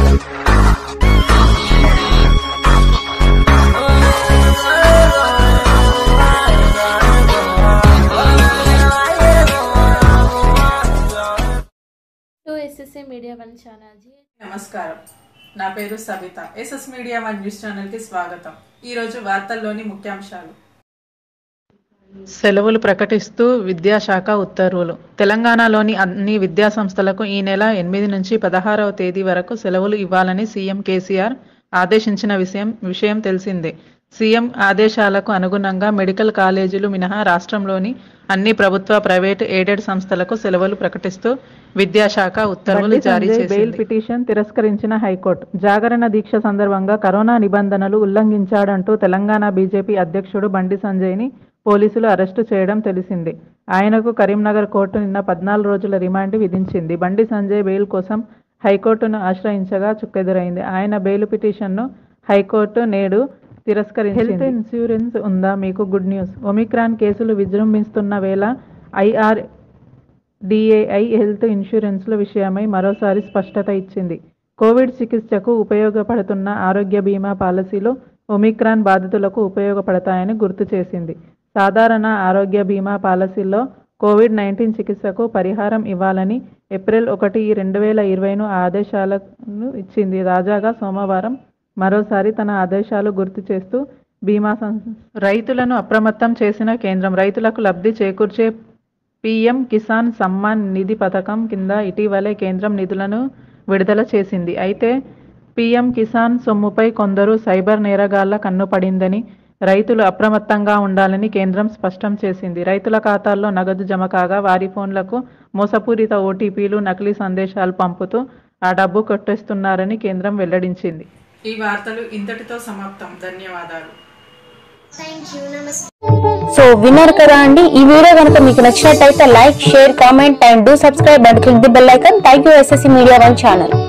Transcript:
to SSA media one channel ji నమస్కారం నా పేరు Savita SS media one news channel కి స్వాగతం ఈ రోజు వార్తల్లోని ముఖ్యాంశాలు సెలవులు ప్రకటిస్తూ విద్యాశాఖ ఉత్తర్వులు తెలంగాణలోని అన్ని విద్యా సంస్థలకు ఈ నెల ఎనిమిది నుంచి పదహారవ తేదీ వరకు సెలవులు ఇవ్వాలని సీఎం కేసీఆర్ ఆదేశించిన విషయం విషయం తెలిసిందే సీఎం ఆదేశాలకు అనుగుణంగా మెడికల్ కాలేజీలు మినహా రాష్ట్రంలోని అన్ని ప్రభుత్వ ప్రైవేటు ఎయిడెడ్ సంస్థలకు సెలవులు ప్రకటిస్తూ విద్యాశాఖ ఉత్తర్వులు జారీ చేసింది బెయిల్ పిటిషన్ తిరస్కరించిన హైకోర్టు జాగరణ దీక్ష సందర్భంగా కరోనా నిబంధనలు ఉల్లంఘించాడంటూ తెలంగాణ బీజేపీ అధ్యక్షుడు బండి సంజయ్ని పోలీసులు అరెస్టు చేయడం తెలిసింది ఆయనకు కరీంనగర్ కోర్టు నిన్న పద్నాలుగు రోజుల రిమాండ్ విధించింది బండి సంజయ్ బెయిల్ కోసం హైకోర్టును ఆశ్రయించగా చుక్కెదురైంది ఆయన బెయిల్ పిటిషన్ను హైకోర్టు నేడు తిరస్కరించింది హెల్త్ ఇన్సూరెన్స్ ఉందా మీకు గుడ్ న్యూస్ ఒమిక్రాన్ కేసులు విజృంభిస్తున్న వేళ ఐఆర్ డిఏఐ హెల్త్ ఇన్సూరెన్స్ల విషయమై మరోసారి స్పష్టత ఇచ్చింది కోవిడ్ చికిత్సకు ఉపయోగపడుతున్న ఆరోగ్య బీమా పాలసీలు ఒమిక్రాన్ బాధితులకు ఉపయోగపడతాయని గుర్తు చేసింది సాధారణ ఆరోగ్య బీమా పాలసీల్లో కోవిడ్ నైన్టీన్ చికిత్సకు పరిహారం ఇవ్వాలని ఏప్రిల్ ఒకటి రెండు వేల ఇరవైను ఆదేశాలను ఇచ్చింది తాజాగా సోమవారం మరోసారి తన ఆదేశాలు గుర్తు చేస్తూ బీమా సం- రైతులను అప్రమత్తం చేసిన కేంద్రం రైతులకు లబ్ధి చేకూర్చే పీఎం కిసాన్ సమ్మాన్ నిధి పథకం కింద ఇటీవలే కేంద్రం నిధులను విడుదల చేసింది అయితే పీఎం కిసాన్ సొమ్ముపై కొందరు సైబర్ నేరగాళ్ల కన్నుపడిందని రైతులు అప్రమత్తంగా ఉండాలని కేంద్రం స్పష్టం చేసింది రైతుల ఖాతాల్లో నగదు జమ కాగా వారి ఫోన్లకు మోసపూరిత ఓటీపీలు నకిలీ సందేశాలు పంపుతూ ఆ డబ్బు కొట్టేస్తున్నారని కేంద్రం వెల్లడించింది ఈ వార్తలు ఇంతటితో సమాప్తం ధన్యవాదాలు సో విన్నారు కదా అండి ఈ వీడియో కనుక మీకు నచ్చినట్టయితే like share comment and do subscribe and click the bell icon thank you SSC media one channel